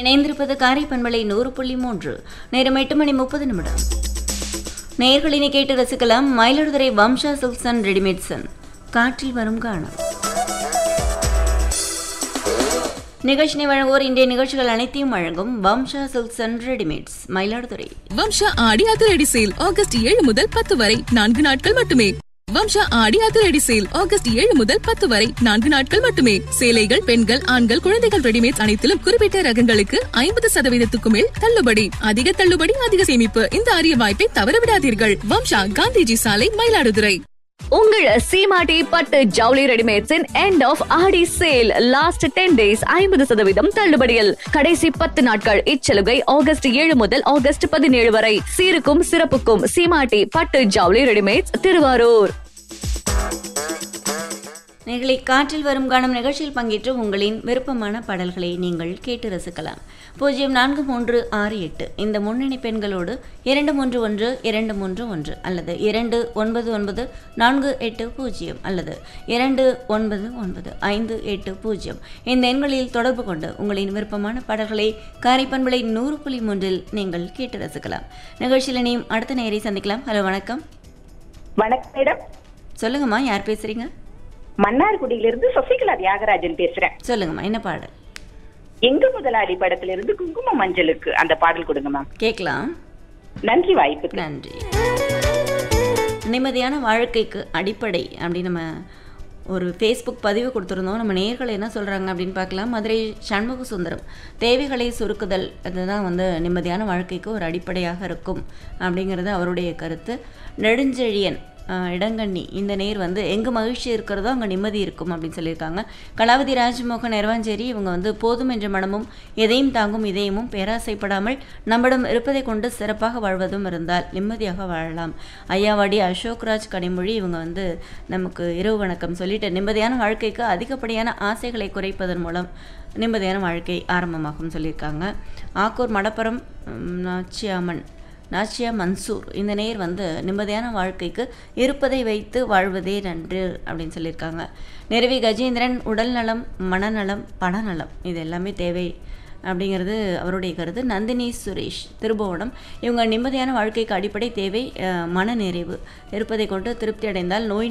இணைந்திருப்பது காரை பண்பலை நூறு புள்ளி மூன்று நேரம் எட்டு மணி முப்பது நிமிடம் நேர்களினை கேட்டு ரசிக்கலாம் மயிலாடுதுறை வம்சா சில்க்சன் ரெடிமேட்சன் காற்றில் வரும் காணம் நிகழ்ச்சினை வழங்குவோர் இன்றைய நிகழ்ச்சிகள் அனைத்தையும் வழங்கும் வம்சா சில்க்சன் ரெடிமேட்ஸ் மயிலாடுதுறை வம்சா ஆடி அதிரடி சேல் ஆகஸ்ட் ஏழு முதல் பத்து வரை நான்கு நாட்கள் மட்டுமே வம்சா ஆடி அதிரடி சேல் ஆகஸ்ட் ஏழு முதல் பத்து வரை நான்கு நாட்கள் மட்டுமே சேலைகள் பெண்கள் ஆண்கள் குழந்தைகள் ரெடிமேட் அனைத்திலும் குறிப்பிட்ட ரகங்களுக்கு ஐம்பது சதவீதத்துக்கு மேல் தள்ளுபடி அதிக தள்ளுபடி அதிக சேமிப்பு இந்த அரிய வாய்ப்பை தவறவிடாதீர்கள் வம்சா காந்திஜி சாலை மயிலாடுதுறை உங்கள் சீமாட்டி பட்டு ஜவுளி ரெடிமேட்ஸின் end of Aadi sale last ten days ஐம்பது சதவீதம் தள்ளுபடியில் கடைசி பத்து நாட்கள் இச்சலுகை ஆகஸ்ட் ஏழு முதல் ஆகஸ்ட் பதினேழு வரை சீருக்கும் சிறப்புக்கும் சீமாட்டி பட்டு ஜவுளி ரெடிமேட்ஸ் திருவாரூர் நேர்களை காற்றில் வரும் காணும் நிகழ்ச்சியில் பங்கேற்று உங்களின் விருப்பமான பாடல்களை நீங்கள் கேட்டு ரசிக்கலாம் பூஜ்ஜியம் நான்கு மூன்று ஆறு எட்டு இந்த முன்னணி பெண்களோடு இரண்டு மூன்று ஒன்று இரண்டு மூன்று ஒன்று அல்லது இரண்டு ஒன்பது ஒன்பது நான்கு எட்டு பூஜ்ஜியம் அல்லது இரண்டு ஒன்பது ஒன்பது ஐந்து எட்டு பூஜ்ஜியம் இந்த எண்களில் தொடர்பு கொண்டு உங்களின் விருப்பமான பாடல்களை காரைப்பண்பலை நூறு புள்ளி மூன்றில் நீங்கள் கேட்டு ரசிக்கலாம் நிகழ்ச்சியில் இனியும் அடுத்த நேரை சந்திக்கலாம் ஹலோ வணக்கம் வணக்கம் மேடம் சொல்லுங்கம்மா யார் பேசுறீங்க மன்னார்குடியிலிருந்து சசிகலா தியாகராஜன் பேசுறேன் சொல்லுங்கம்மா என்ன பாடல் எங்க முதலாளி படத்துல இருந்து குங்கும மஞ்சளுக்கு அந்த பாடல் கொடுங்க மேம் கேட்கலாம் நன்றி வாய்ப்புக்கு நன்றி நிம்மதியான வாழ்க்கைக்கு அடிப்படை அப்படி நம்ம ஒரு ஃபேஸ்புக் பதிவு கொடுத்துருந்தோம் நம்ம நேர்கள் என்ன சொல்கிறாங்க அப்படின்னு பார்க்கலாம் மதுரை சண்முக சுந்தரம் தேவைகளை சுருக்குதல் அதுதான் வந்து நிம்மதியான வாழ்க்கைக்கு ஒரு அடிப்படையாக இருக்கும் அப்படிங்கிறது அவருடைய கருத்து நெடுஞ்செழியன் ஆஹ், இடங்கண்ணி இந்த நேர் வந்து எங்கே மகிழ்ச்சி இருக்கிறதோ அங்கே நிம்மதி இருக்கும் அப்படின்னு சொல்லியிருக்காங்க கலாவதி ராஜ்மோகன் எரவாஞ்சேரி இவங்க வந்து போதும் என்ற மனமும் எதையும் தாங்கும் இதயமும் பேராசைப்படாமல் நம்மிடம் இருப்பதை கொண்டு சிறப்பாக வாழ்வதும் இருந்தால் நிம்மதியாக வாழலாம் ஐயாவாடி அசோக்ராஜ் கனிமொழி இவங்க வந்து நமக்கு இரவு வணக்கம் சொல்லிட்டு நிம்மதியான வாழ்க்கைக்கு அதிகப்படியான ஆசைகளை குறைப்பதன் மூலம் நிம்மதியான வாழ்க்கை ஆரம்பமாகும் சொல்லியிருக்காங்க ஆக்கூர் மடப்புறம் உம், நாச்சியாமன் நாச்சியா மன்சூர் இந்த நேர் வந்து நிம்மதியான வாழ்க்கைக்கு இருப்பதை வைத்து வாழ்வதே நன்று அப்படின்னு சொல்லியிருக்காங்க நிறவி கஜேந்திரன் உடல் நலம் மனநலம் பணநலம் இது எல்லாமே தேவை அப்படிங்கிறது அவருடைய கருத்து நந்தினி சுரேஷ் திருபுவனம் இவங்க நிம்மதியான வாழ்க்கைக்கு அடிப்படை தேவை அஹ், மனநிறைவு இருப்பதை கொண்டு திருப்தி அடைந்தால் நோய்